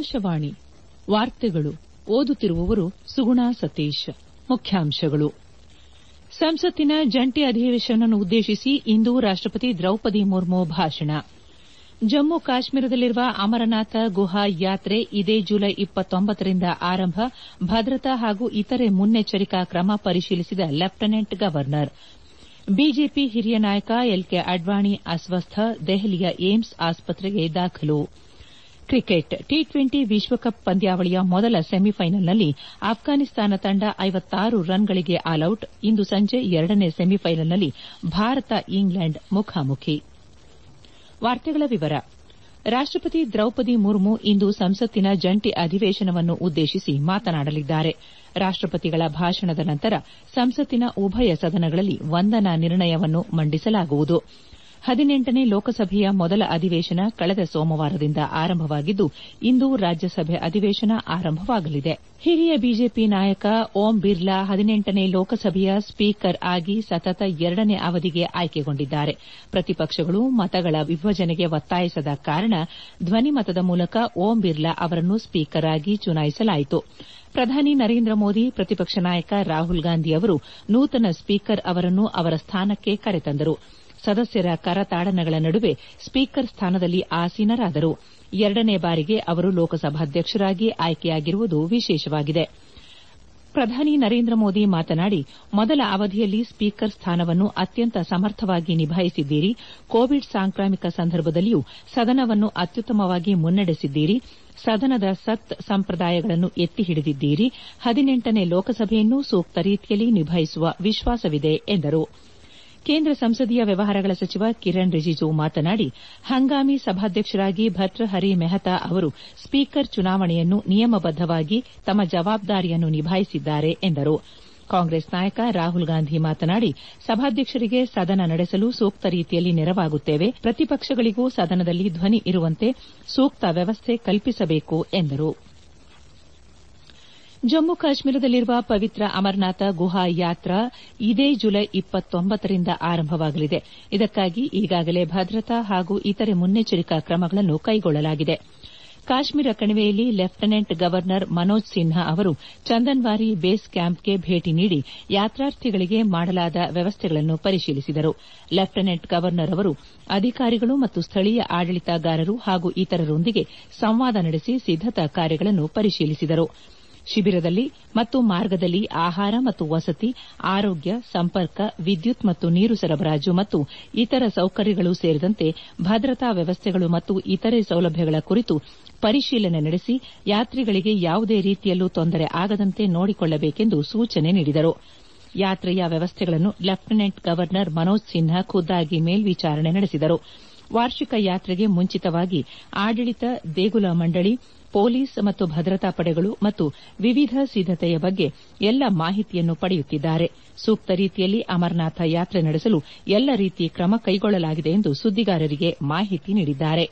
ಆಕಾಶವಾಣಿ ವಾರ್ತೆಗಳು ಓದುತ್ತಿರುವವರು ಸುಗುಣಾ ಸತೀಶ್ ಮುಖ್ಯಾಂಶಗಳು ಸಂಸತ್ತಿನ ಜಂಟಿ ಅಧಿವೇಶನ ಉದ್ದೇಶಿಸಿ ಇಂದು ರಾಷ್ಟಪತಿ ದ್ರೌಪದಿ ಮುರ್ಮು ಭಾಷಣ ಜಮ್ಮು ಕಾಶ್ಮೀರದಲ್ಲಿರುವ ಅಮರನಾಥ ಗುಹಾ ಯಾತ್ರೆ ಇದೇ ಜುಲೈ ರಿಂದ ಆರಂಭ ಭದ್ರತಾ ಹಾಗೂ ಇತರೆ ಮುನ್ನೆಚ್ಚರಿಕಾ ಕ್ರಮ ಪರಿಶೀಲಿಸಿದ ಲೆಫ್ಟಿನೆಂಟ್ ಗವರ್ನರ್ ಬಿಜೆಪಿ ಹಿರಿಯ ನಾಯಕ ಎಲ್ಕೆ ಅಡ್ವಾಣಿ ಅಸ್ವಸ್ಥ ದೆಹಲಿಯ ಏಮ್ಸ್ ಆಸ್ಪತ್ರೆಗೆ ದಾಖಲು ಕ್ರಿಕೆಟ್ ಟಿ ಟ್ವೆಂಟಿ ವಿಶ್ವಕಪ್ ಪಂದ್ಯಾವಳಿಯ ಮೊದಲ ಸೆಮಿಫೈನಲ್ನಲ್ಲಿ ಅಫ್ಘಾನಿಸ್ತಾನ ತಂಡ ರನ್ಗಳಿಗೆ ಆಲೌಟ್ ಇಂದು ಸಂಜೆ ಎರಡನೇ ಸೆಮಿಫೈನಲ್ನಲ್ಲಿ ಭಾರತ ಇಂಗ್ಲೆಂಡ್ ಮುಖಾಮುಖಿ ರಾಷ್ಟಪತಿ ದ್ರೌಪದಿ ಮುರ್ಮು ಇಂದು ಸಂಸತ್ತಿನ ಜಂಟಿ ಅಧಿವೇಶನವನ್ನು ಉದ್ದೇಶಿಸಿ ಮಾತನಾಡಲಿದ್ದಾರೆ ರಾಷ್ಟಪತಿಗಳ ಭಾಷಣದ ನಂತರ ಸಂಸತ್ತಿನ ಉಭಯ ಸದನಗಳಲ್ಲಿ ವಂದನಾ ನಿರ್ಣಯವನ್ನು ಮಂಡಿಸಲಾಗುವುದು ಹದಿನೆಂಟನೇ ಲೋಕಸಭೆಯ ಮೊದಲ ಅಧಿವೇಶನ ಕಳೆದ ಸೋಮವಾರದಿಂದ ಆರಂಭವಾಗಿದ್ದು ಇಂದು ರಾಜ್ಯಸಭೆ ಅಧಿವೇಶನ ಆರಂಭವಾಗಲಿದೆ ಹಿರಿಯ ಬಿಜೆಪಿ ನಾಯಕ ಓಂ ಬಿರ್ಲಾ ಹದಿನೆಂಟನೇ ಲೋಕಸಭೆಯ ಸ್ಪೀಕರ್ ಆಗಿ ಸತತ ಎರಡನೇ ಅವಧಿಗೆ ಆಯ್ಕೆಗೊಂಡಿದ್ದಾರೆ ಪ್ರತಿಪಕ್ಷಗಳು ಮತಗಳ ವಿಭಜನೆಗೆ ಒತ್ತಾಯಿಸದ ಕಾರಣ ಧ್ವನಿಮತದ ಮೂಲಕ ಓಂ ಬಿರ್ಲಾ ಅವರನ್ನು ಸ್ಪೀಕರ್ ಆಗಿ ಚುನಾಯಿಸಲಾಯಿತು ಪ್ರಧಾನಿ ನರೇಂದ್ರ ಮೋದಿ ಪ್ರತಿಪಕ್ಷ ನಾಯಕ ರಾಹುಲ್ ಗಾಂಧಿ ಅವರು ನೂತನ ಸ್ಪೀಕರ್ ಅವರನ್ನು ಅವರ ಸ್ಥಾನಕ್ಕೆ ಕರೆತಂದರು ಸದಸ್ಯರ ಕರತಾಡನಗಳ ನಡುವೆ ಸ್ಪೀಕರ್ ಸ್ಥಾನದಲ್ಲಿ ಆಸೀನರಾದರು ಎರಡನೇ ಬಾರಿಗೆ ಅವರು ಲೋಕಸಭಾಧ್ಯಕ್ಷರಾಗಿ ಆಯ್ಕೆಯಾಗಿರುವುದು ವಿಶೇಷವಾಗಿದೆ ಪ್ರಧಾನಿ ನರೇಂದ್ರ ಮೋದಿ ಮಾತನಾಡಿ ಮೊದಲ ಅವಧಿಯಲ್ಲಿ ಸ್ಪೀಕರ್ ಸ್ಥಾನವನ್ನು ಅತ್ಯಂತ ಸಮರ್ಥವಾಗಿ ನಿಭಾಯಿಸಿದ್ದೀರಿ ಕೋವಿಡ್ ಸಾಂಕ್ರಾಮಿಕ ಸಂದರ್ಭದಲ್ಲಿಯೂ ಸದನವನ್ನು ಅತ್ಯುತ್ತಮವಾಗಿ ಮುನ್ನಡೆಸಿದ್ದೀರಿ ಸದನದ ಸತ್ ಸಂಪ್ರದಾಯಗಳನ್ನು ಎತ್ತಿ ಹಿಡಿದಿದ್ದೀರಿ ಹದಿನೆಂಟನೇ ಲೋಕಸಭೆಯನ್ನು ಸೂಕ್ತ ರೀತಿಯಲ್ಲಿ ನಿಭಾಯಿಸುವ ವಿಶ್ವಾಸವಿದೆ ಎಂದರು ಕೇಂದ್ರ ಸಂಸದೀಯ ವ್ಯವಹಾರಗಳ ಸಚಿವ ಕಿರಣ್ ರಿಜಿಜು ಮಾತನಾಡಿ ಹಂಗಾಮಿ ಸಭಾಧ್ಯಕ್ಷರಾಗಿ ಭರ್ತ್ವಹರಿ ಮೆಹತಾ ಅವರು ಸ್ಪೀಕರ್ ಚುನಾವಣೆಯನ್ನು ನಿಯಮಬದ್ದವಾಗಿ ತಮ್ಮ ಜವಾಬ್ದಾರಿಯನ್ನು ನಿಭಾಯಿಸಿದ್ದಾರೆ ಎಂದರು ಕಾಂಗ್ರೆಸ್ ನಾಯಕ ರಾಹುಲ್ ಗಾಂಧಿ ಮಾತನಾಡಿ ಸಭಾಧ್ಯಕ್ಷರಿಗೆ ಸದನ ನಡೆಸಲು ಸೂಕ್ತ ರೀತಿಯಲ್ಲಿ ನೆರವಾಗುತ್ತೇವೆ ಪ್ರತಿಪಕ್ಷಗಳಿಗೂ ಸದನದಲ್ಲಿ ಧ್ವನಿ ಇರುವಂತೆ ಸೂಕ್ತ ವ್ಯವಸ್ಥೆ ಕಲ್ಪಿಸಬೇಕು ಎಂದರು ಜಮ್ಮು ಕಾಶ್ಮೀರದಲ್ಲಿರುವ ಪವಿತ್ರ ಅಮರನಾಥ ಗುಹಾ ಯಾತ್ರಾ ಇದೇ ಜುಲೈ ರಿಂದ ಆರಂಭವಾಗಲಿದೆ ಇದಕ್ಕಾಗಿ ಈಗಾಗಲೇ ಭದ್ರತಾ ಹಾಗೂ ಇತರೆ ಮುನ್ನೆಚ್ಚರಿಕಾ ಕ್ರಮಗಳನ್ನು ಕೈಗೊಳ್ಳಲಾಗಿದೆ ಕಾಶ್ಮೀರ ಕಣಿವೆಯಲ್ಲಿ ಲೆಫ್ಟಿನೆಂಟ್ ಗವರ್ನರ್ ಮನೋಜ್ ಸಿನ್ಹಾ ಅವರು ಚಂದನ್ವಾರಿ ಬೇಸ್ ಕ್ಯಾಂಪ್ಗೆ ಭೇಟಿ ನೀಡಿ ಯಾತ್ರಾರ್ಥಿಗಳಿಗೆ ಮಾಡಲಾದ ವ್ಯವಸ್ಥೆಗಳನ್ನು ಪರಿಶೀಲಿಸಿದರು ಲೆಫ್ಟಿನೆಂಟ್ ಗವರ್ನರ್ ಅವರು ಅಧಿಕಾರಿಗಳು ಮತ್ತು ಸ್ಥಳೀಯ ಆಡಳಿತಗಾರರು ಹಾಗೂ ಇತರರೊಂದಿಗೆ ಸಂವಾದ ನಡೆಸಿ ಸಿದ್ದತಾ ಕಾರ್ಯಗಳನ್ನು ಪರಿಶೀಲಿಸಿದರು ಶಿಬಿರದಲ್ಲಿ ಮತ್ತು ಮಾರ್ಗದಲ್ಲಿ ಆಹಾರ ಮತ್ತು ವಸತಿ ಆರೋಗ್ಯ ಸಂಪರ್ಕ ವಿದ್ಯುತ್ ಮತ್ತು ನೀರು ಸರಬರಾಜು ಮತ್ತು ಇತರ ಸೌಕರ್ಯಗಳು ಸೇರಿದಂತೆ ಭದ್ರತಾ ವ್ಯವಸ್ಥೆಗಳು ಮತ್ತು ಇತರೆ ಸೌಲಭ್ಯಗಳ ಕುರಿತು ಪರಿಶೀಲನೆ ನಡೆಸಿ ಯಾತ್ರಿಗಳಿಗೆ ಯಾವುದೇ ರೀತಿಯಲ್ಲೂ ತೊಂದರೆ ಆಗದಂತೆ ನೋಡಿಕೊಳ್ಳಬೇಕೆಂದು ಸೂಚನೆ ನೀಡಿದರು ಯಾತ್ರೆಯ ವ್ಯವಸ್ಥೆಗಳನ್ನು ಲೆಫ್ಟಿನೆಂಟ್ ಗವರ್ನರ್ ಮನೋಜ್ ಸಿನ್ಹಾ ಖುದ್ದಾಗಿ ಮೇಲ್ವಿಚಾರಣೆ ನಡೆಸಿದರು ವಾರ್ಷಿಕ ಯಾತ್ರೆಗೆ ಮುಂಚಿತವಾಗಿ ಆಡಳಿತ ದೇಗುಲ ಮಂಡಳಿ ಪೊಲೀಸ್ ಮತ್ತು ಭದ್ರತಾ ಪಡೆಗಳು ಮತ್ತು ವಿವಿಧ ಸಿದ್ದತೆಯ ಬಗ್ಗೆ ಎಲ್ಲ ಮಾಹಿತಿಯನ್ನು ಪಡೆಯುತ್ತಿದ್ದಾರೆ ಸೂಕ್ತ ರೀತಿಯಲ್ಲಿ ಅಮರನಾಥ ಯಾತ್ರೆ ನಡೆಸಲು ಎಲ್ಲ ರೀತಿ ಕ್ರಮ ಕೈಗೊಳ್ಳಲಾಗಿದೆ ಎಂದು ಸುದ್ದಿಗಾರರಿಗೆ ಮಾಹಿತಿ ನೀಡಿದ್ದಾರೆ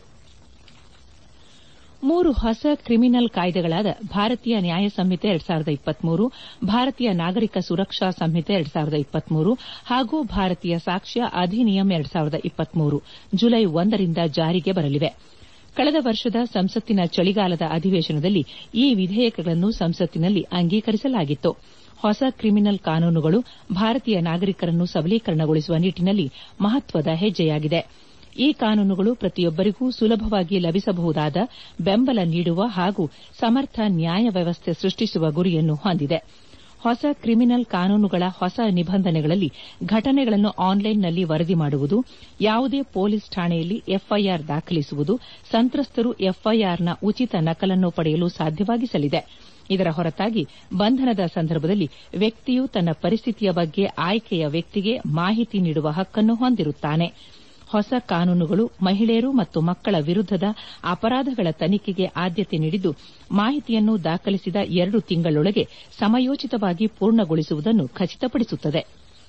ಮೂರು ಹೊಸ ಕ್ರಿಮಿನಲ್ ಕಾಯ್ದೆಗಳಾದ ಭಾರತೀಯ ನ್ಯಾಯ ಸಂಹಿತೆ ಭಾರತೀಯ ನಾಗರಿಕ ಸುರಕ್ಷಾ ಸಂಹಿತೆ ಹಾಗೂ ಭಾರತೀಯ ಸಾಕ್ಷ್ಯ ಅಧಿನಿಯಂ ಜುಲೈ ಒಂದರಿಂದ ಜಾರಿಗೆ ಬರಲಿವೆ ಕಳೆದ ವರ್ಷದ ಸಂಸತ್ತಿನ ಚಳಿಗಾಲದ ಅಧಿವೇಶನದಲ್ಲಿ ಈ ವಿಧೇಯಕಗಳನ್ನು ಸಂಸತ್ತಿನಲ್ಲಿ ಅಂಗೀಕರಿಸಲಾಗಿತ್ತು ಹೊಸ ಕ್ರಿಮಿನಲ್ ಕಾನೂನುಗಳು ಭಾರತೀಯ ನಾಗರಿಕರನ್ನು ಸಬಲೀಕರಣಗೊಳಿಸುವ ನಿಟ್ಟಿನಲ್ಲಿ ಮಹತ್ವದ ಹೆಜ್ಜೆಯಾಗಿದೆ ಈ ಕಾನೂನುಗಳು ಪ್ರತಿಯೊಬ್ಬರಿಗೂ ಸುಲಭವಾಗಿ ಲಭಿಸಬಹುದಾದ ಬೆಂಬಲ ನೀಡುವ ಹಾಗೂ ಸಮರ್ಥ ನ್ಯಾಯ ವ್ಯವಸ್ಥೆ ಸೃಷ್ಟಿಸುವ ಗುರಿಯನ್ನು ಹೊಂದಿದೆ ಹೊಸ ಕ್ರಿಮಿನಲ್ ಕಾನೂನುಗಳ ಹೊಸ ನಿಬಂಧನೆಗಳಲ್ಲಿ ಘಟನೆಗಳನ್ನು ಆನ್ಲೈನ್ನಲ್ಲಿ ವರದಿ ಮಾಡುವುದು ಯಾವುದೇ ಪೊಲೀಸ್ ಠಾಣೆಯಲ್ಲಿ ಎಫ್ಐಆರ್ ದಾಖಲಿಸುವುದು ಸಂತ್ರಸ್ತರು ಎಫ್ಐಆರ್ನ ಉಚಿತ ನಕಲನ್ನು ಪಡೆಯಲು ಸಾಧ್ಯವಾಗಿಸಲಿದೆ ಇದರ ಹೊರತಾಗಿ ಬಂಧನದ ಸಂದರ್ಭದಲ್ಲಿ ವ್ಯಕ್ತಿಯು ತನ್ನ ಪರಿಸ್ಥಿತಿಯ ಬಗ್ಗೆ ಆಯ್ಕೆಯ ವ್ಯಕ್ತಿಗೆ ಮಾಹಿತಿ ನೀಡುವ ಹಕ್ಕನ್ನು ಹೊಂದಿರುತ್ತಾನೆ ಹೊಸ ಕಾನೂನುಗಳು ಮಹಿಳೆಯರು ಮತ್ತು ಮಕ್ಕಳ ವಿರುದ್ದದ ಅಪರಾಧಗಳ ತನಿಖೆಗೆ ಆದ್ಯತೆ ನೀಡಿದ್ದು ಮಾಹಿತಿಯನ್ನು ದಾಖಲಿಸಿದ ಎರಡು ತಿಂಗಳೊಳಗೆ ಸಮಯೋಚಿತವಾಗಿ ಪೂರ್ಣಗೊಳಿಸುವುದನ್ನು ಖಚಿತಪಡಿಸುತ್ತದೆ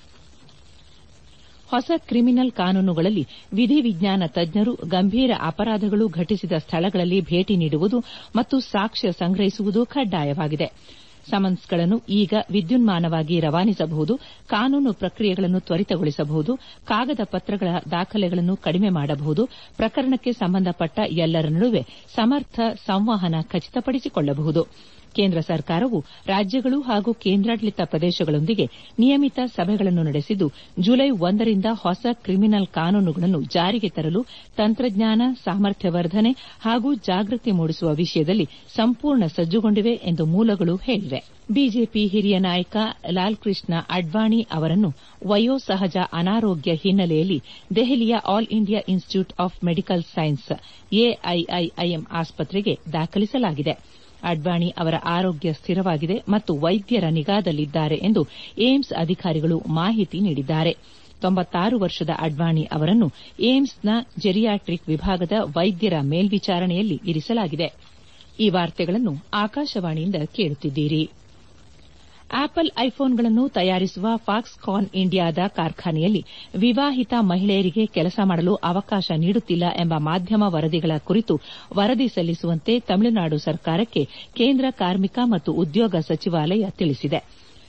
ಹೊಸ ಕ್ರಿಮಿನಲ್ ಕಾನೂನುಗಳಲ್ಲಿ ವಿಧಿವಿಜ್ಞಾನ ತಜ್ಞರು ಗಂಭೀರ ಅಪರಾಧಗಳು ಘಟಿಸಿದ ಸ್ಥಳಗಳಲ್ಲಿ ಭೇಟಿ ನೀಡುವುದು ಮತ್ತು ಸಾಕ್ಷ್ಯ ಸಂಗ್ರಹಿಸುವುದು ಕಡ್ಡಾಯವಾಗಿದೆ ಸಮನ್ಸ್ಗಳನ್ನು ಈಗ ವಿದ್ಯುನ್ಮಾನವಾಗಿ ರವಾನಿಸಬಹುದು ಕಾನೂನು ಪ್ರಕ್ರಿಯೆಗಳನ್ನು ತ್ವರಿತಗೊಳಿಸಬಹುದು ಕಾಗದ ಪತ್ರಗಳ ದಾಖಲೆಗಳನ್ನು ಕಡಿಮೆ ಮಾಡಬಹುದು ಪ್ರಕರಣಕ್ಕೆ ಸಂಬಂಧಪಟ್ಟ ಎಲ್ಲರ ನಡುವೆ ಸಮರ್ಥ ಸಂವಹನ ಖಚಿತಪಡಿಸಿಕೊಳ್ಳಬಹುದು ಕೇಂದ್ರ ಸರ್ಕಾರವು ರಾಜ್ಯಗಳು ಹಾಗೂ ಕೇಂದ್ರಾಡಳಿತ ಪ್ರದೇಶಗಳೊಂದಿಗೆ ನಿಯಮಿತ ಸಭೆಗಳನ್ನು ನಡೆಸಿದ್ದು ಜುಲೈ ಒಂದರಿಂದ ಹೊಸ ಕ್ರಿಮಿನಲ್ ಕಾನೂನುಗಳನ್ನು ಜಾರಿಗೆ ತರಲು ತಂತ್ರಜ್ಞಾನ ಸಾಮರ್ಥ್ಯ ವರ್ಧನೆ ಹಾಗೂ ಜಾಗೃತಿ ಮೂಡಿಸುವ ವಿಷಯದಲ್ಲಿ ಸಂಪೂರ್ಣ ಸಜ್ಜುಗೊಂಡಿವೆ ಎಂದು ಮೂಲಗಳು ಹೇಳಿವೆ ಬಿಜೆಪಿ ಹಿರಿಯ ನಾಯಕ ಲಾಲ್ಕೃಷ್ಣ ಅಡ್ವಾಣಿ ಅವರನ್ನು ವಯೋಸಹಜ ಅನಾರೋಗ್ಯ ಹಿನ್ನೆಲೆಯಲ್ಲಿ ದೆಹಲಿಯ all India institute of medical science A I I M ಆಸ್ಪತ್ರೆಗೆ ದಾಖಲಿಸಲಾಗಿದೆ ಅಡ್ವಾಣಿ ಅವರ ಆರೋಗ್ಯ ಸ್ಥಿರವಾಗಿದೆ ಮತ್ತು ವೈದ್ಯರ ನಿಗಾದಲ್ಲಿದ್ದಾರೆ ಎಂದು ಏಮ್ಸ್ ಅಧಿಕಾರಿಗಳು ಮಾಹಿತಿ ನೀಡಿದ್ದಾರೆ ತೊಂಬತ್ತಾರು ವರ್ಷದ ಅಡ್ವಾಣಿ ಅವರನ್ನು ಏಮ್ಸ್ನ ಜೆರಿಯಾಟ್ರಿಕ್ ವಿಭಾಗದ ವೈದ್ಯರ ಮೇಲ್ವಿಚಾರಣೆಯಲ್ಲಿ ಇರಿಸಲಾಗಿದೆ ಈ ವಾರ್ತೆಗಳನ್ನು ಆಕಾಶವಾಣಿಯಿಂದ ಕೇಳುತ್ತಿದ್ದೀರಿ ಆಪಲ್ ಐಫೋನ್ಗಳನ್ನು ತಯಾರಿಸುವ ಫಾಕ್ಸ್ಕಾನ್ ಇಂಡಿಯಾದ ಕಾರ್ಖಾನೆಯಲ್ಲಿ ವಿವಾಹಿತ ಮಹಿಳೆಯರಿಗೆ ಕೆಲಸ ಮಾಡಲು ಅವಕಾಶ ನೀಡುತ್ತಿಲ್ಲ ಎಂಬ ಮಾಧ್ಯಮ ವರದಿಗಳ ಕುರಿತು ವರದಿ ಸಲ್ಲಿಸುವಂತೆ ತಮಿಳುನಾಡು ಸರ್ಕಾರಕ್ಕೆ ಕೇಂದ್ರ ಕಾರ್ಮಿಕ ಮತ್ತು ಉದ್ಯೋಗ ಸಚಿವಾಲಯ ತಿಳಿಸಿದೆ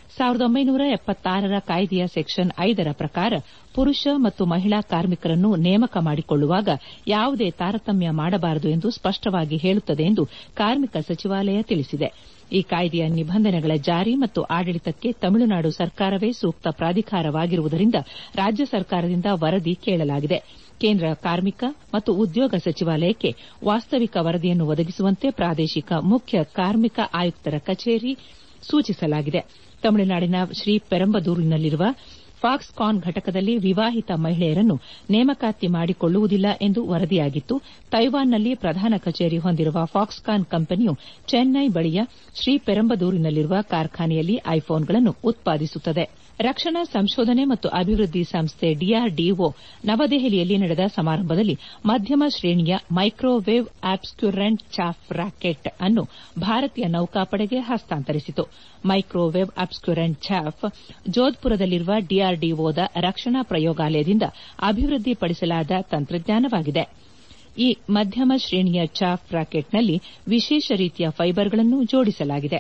ರ ಕಾಯ್ದೆಯ ಸೆಕ್ಷನ್ ಐದರ ಪ್ರಕಾರ ಪುರುಷ ಮತ್ತು ಮಹಿಳಾ ಕಾರ್ಮಿಕರನ್ನು ನೇಮಕ ಮಾಡಿಕೊಳ್ಳುವಾಗ ಯಾವುದೇ ತಾರತಮ್ಯ ಮಾಡಬಾರದು ಎಂದು ಸ್ಪಷ್ಟವಾಗಿ ಹೇಳುತ್ತದೆ ಎಂದು ಕಾರ್ಮಿಕ ಸಚಿವಾಲಯ ತಿಳಿಸಿದೆ ಈ ಕಾಯ್ದೆಯ ನಿಬಂಧನೆಗಳ ಜಾರಿ ಮತ್ತು ಆಡಳಿತಕ್ಕೆ ತಮಿಳುನಾಡು ಸರ್ಕಾರವೇ ಸೂಕ್ತ ಪ್ರಾಧಿಕಾರವಾಗಿರುವುದರಿಂದ ರಾಜ್ಯ ಸರ್ಕಾರದಿಂದ ವರದಿ ಕೇಳಲಾಗಿದೆ ಕೇಂದ್ರ ಕಾರ್ಮಿಕ ಮತ್ತು ಉದ್ಯೋಗ ಸಚಿವಾಲಯಕ್ಕೆ ವಾಸ್ತವಿಕ ವರದಿಯನ್ನು ಒದಗಿಸುವಂತೆ ಪ್ರಾದೇಶಿಕ ಮುಖ್ಯ ಕಾರ್ಮಿಕ ಆಯುಕ್ತರ ಕಚೇರಿ ಸೂಚಿಸಲಾಗಿದೆ ತಮಿಳುನಾಡಿನ ಶ್ರೀಪೆರಂಬದೂರಿನಲ್ಲಿರುವ ಫಾಕ್ಸ್ಕಾನ್ ಘಟಕದಲ್ಲಿ ವಿವಾಹಿತ ಮಹಿಳೆಯರನ್ನು ನೇಮಕಾತಿ ಮಾಡಿಕೊಳ್ಳುವುದಿಲ್ಲ ಎಂದು ವರದಿಯಾಗಿತ್ತು ತೈವಾನ್ನಲ್ಲಿ ಪ್ರಧಾನ ಕಚೇರಿ ಹೊಂದಿರುವ ಫಾಕ್ಸ್ಕಾನ್ ಕಂಪನಿಯು ಚೆನ್ನೈ ಬಳಿಯ ಶ್ರೀಪೆರಂಬದೂರಿನಲ್ಲಿರುವ ಕಾರ್ಖಾನೆಯಲ್ಲಿ ಐಫೋನ್ಗಳನ್ನು ಉತ್ಪಾದಿಸುತ್ತದೆ ರಕ್ಷಣಾ ಸಂಶೋಧನೆ ಮತ್ತು ಅಭಿವೃದ್ಧಿ ಸಂಸ್ಥೆ ಡಿಆರ್ಡಿಒ ನವದೆಹಲಿಯಲ್ಲಿ ನಡೆದ ಸಮಾರಂಭದಲ್ಲಿ ಮಧ್ಯಮ ಶ್ರೇಣಿಯ ಮೈಕ್ರೋವೇವ್ ಆಬ್ಸ್ಕ್ಯುರೆಂಟ್ ಚಾಫ್ ರಾಕೆಟ್ ಅನ್ನು ಭಾರತೀಯ ನೌಕಾಪಡೆಗೆ ಹಸ್ತಾಂತರಿಸಿತು ಮೈಕ್ರೋವೇವ್ ಅಬ್ಸ್ಕ್ಯುರೆಂಟ್ ಚಾಫ್ ಜೋಧ್ಪುರದಲ್ಲಿರುವ ಡಿಆರ್ಡಿಒದ ರಕ್ಷಣಾ ಪ್ರಯೋಗಾಲಯದಿಂದ ಅಭಿವೃದ್ಧಿಪಡಿಸಲಾದ ತಂತ್ರಜ್ಞಾನವಾಗಿದೆ ಈ ಮಧ್ಯಮ ಶ್ರೇಣಿಯ ಚಾಫ್ ರಾಕೆಟ್ನಲ್ಲಿ ವಿಶೇಷ ರೀತಿಯ ಫೈಬರ್ಗಳನ್ನು ಜೋಡಿಸಲಾಗಿದೆ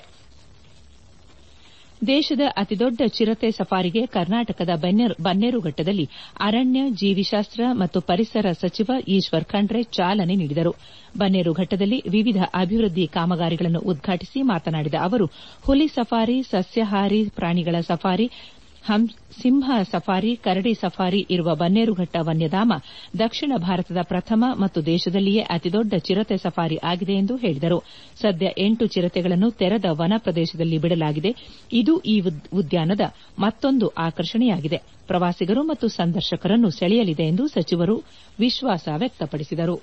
ದೇಶದ ಅತಿದೊಡ್ಡ ಚಿರತೆ ಸಫಾರಿಗೆ ಕರ್ನಾಟಕದ ಬನ್ನೇರುಘಟ್ಟದಲ್ಲಿ ಅರಣ್ಯ ಜೀವಿಶಾಸ್ತ್ರ ಮತ್ತು ಪರಿಸರ ಸಚಿವ ಈಶ್ವರ್ ಖಂಡ್ರೆ ಚಾಲನೆ ನೀಡಿದರು ಬನ್ನೇರುಘಟ್ಟದಲ್ಲಿ ವಿವಿಧ ಅಭಿವೃದ್ಧಿ ಕಾಮಗಾರಿಗಳನ್ನು ಉದ್ಘಾಟಿಸಿ ಮಾತನಾಡಿದ ಅವರು ಹುಲಿ ಸಫಾರಿ ಸಸ್ಯಾಹಾರಿ ಪ್ರಾಣಿಗಳ ಸಫಾರಿ ಸಿಂಹ ಸಫಾರಿ ಕರಡಿ ಸಫಾರಿ ಇರುವ ಬನ್ನೇರುಘಟ್ಟ ವನ್ಯಧಾಮ ದಕ್ಷಿಣ ಭಾರತದ ಪ್ರಥಮ ಮತ್ತು ದೇಶದಲ್ಲಿಯೇ ಅತಿದೊಡ್ಡ ಚಿರತೆ ಸಫಾರಿ ಆಗಿದೆ ಎಂದು ಹೇಳಿದರು ಸದ್ಯ ಎಂಟು ಚಿರತೆಗಳನ್ನು ತೆರೆದ ವನ ಪ್ರದೇಶದಲ್ಲಿ ಬಿಡಲಾಗಿದೆ ಇದು ಈ ಉದ್ಯಾನದ ಮತ್ತೊಂದು ಆಕರ್ಷಣೆಯಾಗಿದೆ ಪ್ರವಾಸಿಗರು ಮತ್ತು ಸಂದರ್ಶಕರನ್ನು ಸೆಳೆಯಲಿದೆ ಎಂದು ಸಚಿವರು ವಿಶ್ವಾಸ ವ್ಯಕ್ತಪಡಿಸಿದರು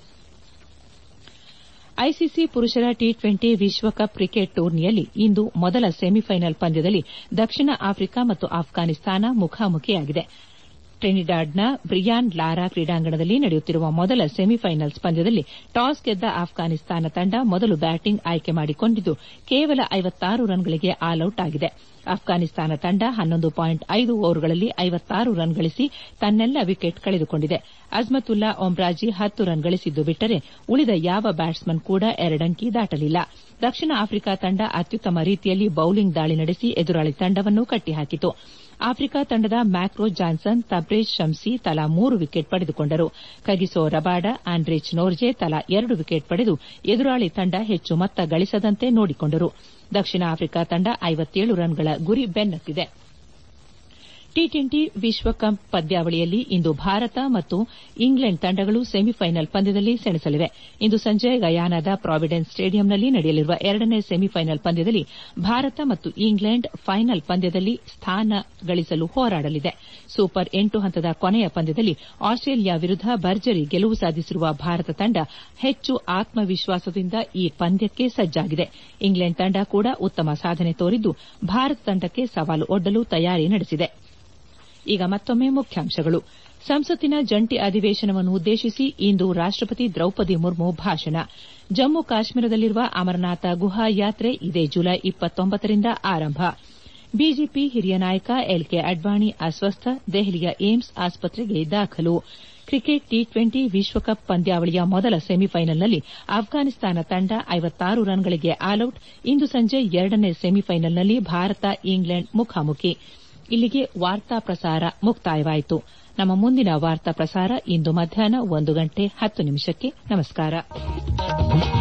ಐಸಿಸಿ ಪುರುಷರ ಟಿ ಟ್ವೆಂಟಿ ವಿಶ್ವಕಪ್ ಕ್ರಿಕೆಟ್ ಟೂರ್ನಿಯಲ್ಲಿ ಇಂದು ಮೊದಲ ಸೆಮಿಫೈನಲ್ ಪಂದ್ಯದಲ್ಲಿ ದಕ್ಷಿಣ ಆಫ್ರಿಕಾ ಮತ್ತು ಆಫ್ಘಾನಿಸ್ತಾನ ಮುಖಾಮುಖಿಯಾಗಿದೆ ಟ್ರಿನಿಡಾಡ್ನ ಬ್ರಿಯಾನ್ ಲಾರಾ ಕ್ರೀಡಾಂಗಣದಲ್ಲಿ ನಡೆಯುತ್ತಿರುವ ಮೊದಲ ಸೆಮಿಫೈನಲ್ಸ್ ಪಂದ್ಯದಲ್ಲಿ ಟಾಸ್ ಗೆದ್ದ ಆಫ್ಘಾನಿಸ್ತಾನ ತಂಡ ಮೊದಲು ಬ್ಯಾಟಿಂಗ್ ಆಯ್ಕೆ ಮಾಡಿಕೊಂಡಿದ್ದು ಕೇವಲ ಐವತ್ತಾರು ರನ್ಗಳಿಗೆ ಆಲ್ಔಟ್ ಆಗಿದೆ ಆಫ್ಘಾನಿಸ್ತಾನ ತಂಡ ಹನ್ನೊಂದು ಪಾಯಿಂಟ್ ಐದು ಓವರ್ಗಳಲ್ಲಿ ಐವತ್ತಾರು ರನ್ ಗಳಿಸಿ ತನ್ನೆಲ್ಲ ವಿಕೆಟ್ ಕಳೆದುಕೊಂಡಿದೆ ಅಜ್ಮತುಲ್ಲಾ ಒಮ್ರಾಜಿ ಹತ್ತು ರನ್ ಗಳಿಸಿದ್ದು ಬಿಟ್ಟರೆ ಉಳಿದ ಯಾವ ಬ್ಯಾಟ್ಸ್ಮನ್ ಕೂಡ ಎರಡಂಕಿ ದಾಟಲಿಲ್ಲ ದಕ್ಷಿಣ ಆಫ್ರಿಕಾ ತಂಡ ಅತ್ಯುತ್ತಮ ರೀತಿಯಲ್ಲಿ ಬೌಲಿಂಗ್ ದಾಳಿ ನಡೆಸಿ ಎದುರಾಳಿ ತಂಡವನ್ನು ಕಟ್ಟಿಹಾಕಿತು ಆಫ್ರಿಕಾ ತಂಡದ ಮ್ಯಾಕ್ರೋ ಜಾನ್ಸನ್ ತಬ್ರೇಜ್ ಶಮ್ಸಿ ತಲಾ ಮೂರು ವಿಕೆಟ್ ಪಡೆದುಕೊಂಡರು ಕಗಿಸೋ ರಬಾಡ ಆಂಡ್ರಿಚ್ ನೋರ್ಜೆ ತಲಾ ಎರಡು ವಿಕೆಟ್ ಪಡೆದು ಎದುರಾಳಿ ತಂಡ ಹೆಚ್ಚು ಮೊತ್ತ ಗಳಿಸದಂತೆ ನೋಡಿಕೊಂಡರು ದಕ್ಷಿಣ ಆಫ್ರಿಕಾ ತಂಡ ಐವತ್ತೇಳು ರನ್ಗಳ ಗುರಿ ಬೆನ್ನತ್ತಿದೆ ಟಿ ಟ್ವೆಂಟಿ ವಿಶ್ವಕಪ್ ಪಂದ್ಯಾವಳಿಯಲ್ಲಿ ಇಂದು ಭಾರತ ಮತ್ತು ಇಂಗ್ಲೆಂಡ್ ತಂಡಗಳು ಸೆಮಿಫೈನಲ್ ಪಂದ್ಯದಲ್ಲಿ ಸೆಣಸಲಿವೆ ಇಂದು ಸಂಜೆ ಗಯಾನಾದ ಪ್ರಾವಿಡೆನ್ಸ್ ಸ್ಟೇಡಿಯಂನಲ್ಲಿ ನಡೆಯಲಿರುವ ಎರಡನೇ ಸೆಮಿಫೈನಲ್ ಪಂದ್ಯದಲ್ಲಿ ಭಾರತ ಮತ್ತು ಇಂಗ್ಲೆಂಡ್ ಫೈನಲ್ ಪಂದ್ಯದಲ್ಲಿ ಸ್ಥಾನ ಗಳಿಸಲು ಹೋರಾಡಲಿದೆ ಸೂಪರ್ ಎಂಟು ಹಂತದ ಕೊನೆಯ ಪಂದ್ಯದಲ್ಲಿ ಆಸ್ಟ್ರೇಲಿಯಾ ವಿರುದ್ದ ಭರ್ಜರಿ ಗೆಲುವು ಸಾಧಿಸಿರುವ ಭಾರತ ತಂಡ ಹೆಚ್ಚು ಆತ್ಮವಿಶ್ವಾಸದಿಂದ ಈ ಪಂದ್ಯಕ್ಕೆ ಸಜ್ಜಾಗಿದೆ ಇಂಗ್ಲೆಂಡ್ ತಂಡ ಕೂಡ ಉತ್ತಮ ಸಾಧನೆ ತೋರಿದ್ದು ಭಾರತ ತಂಡಕ್ಕೆ ಸವಾಲು ಒಡ್ಡಲು ತಯಾರಿ ನಡೆಸಿದೆ ಈಗ ಮತ್ತೊಮ್ಮೆ ಮುಖ್ಯಾಂಶಗಳು ಸಂಸತ್ತಿನ ಜಂಟಿ ಅಧಿವೇಶನವನ್ನು ಉದ್ದೇಶಿಸಿ ಇಂದು ರಾಷ್ಟಪತಿ ದ್ರೌಪದಿ ಮುರ್ಮು ಭಾಷಣ ಜಮ್ಮು ಕಾಶ್ಮೀರದಲ್ಲಿರುವ ಅಮರನಾಥ ಗುಹಾ ಯಾತ್ರೆ ಇದೇ ಜುಲೈ ರಿಂದ ಆರಂಭ ಬಿಜೆಪಿ ಹಿರಿಯ ನಾಯಕ ಎಲ್ಕೆ ಅಡ್ವಾಣಿ ಅಸ್ವಸ್ಥ ದೆಹಲಿಯ ಏಮ್ಸ್ ಆಸ್ಪತ್ರೆಗೆ ದಾಖಲು ಕ್ರಿಕೆಟ್ ಟಿ ಟ್ವೆಂಟಿ ವಿಶ್ವಕಪ್ ಪಂದ್ಯಾವಳಿಯ ಮೊದಲ ಸೆಮಿಫೈನಲ್ನಲ್ಲಿ ಅಫ್ಘಾನಿಸ್ತಾನ ತಂಡ ಐವತ್ತಾರು ರನ್ಗಳಿಗೆ ಆಲ್ಔಟ್ ಇಂದು ಸಂಜೆ ಎರಡನೇ ಸೆಮಿಫೈನಲ್ನಲ್ಲಿ ಭಾರತ ಇಂಗ್ಲೆಂಡ್ ಮುಖಾಮುಖಿ ಇಲ್ಲಿಗೆ ವಾರ್ತಾ ಪ್ರಸಾರ ಮುಕ್ತಾಯವಾಯಿತು ನಮ್ಮ ಮುಂದಿನ ವಾರ್ತಾ ಪ್ರಸಾರ ಇಂದು ಮಧ್ಯಾಹ್ನ ಒಂದು ಗಂಟೆ ಹತ್ತು ನಿಮಿಷಕ್ಕೆ ನಮಸ್ಕಾರ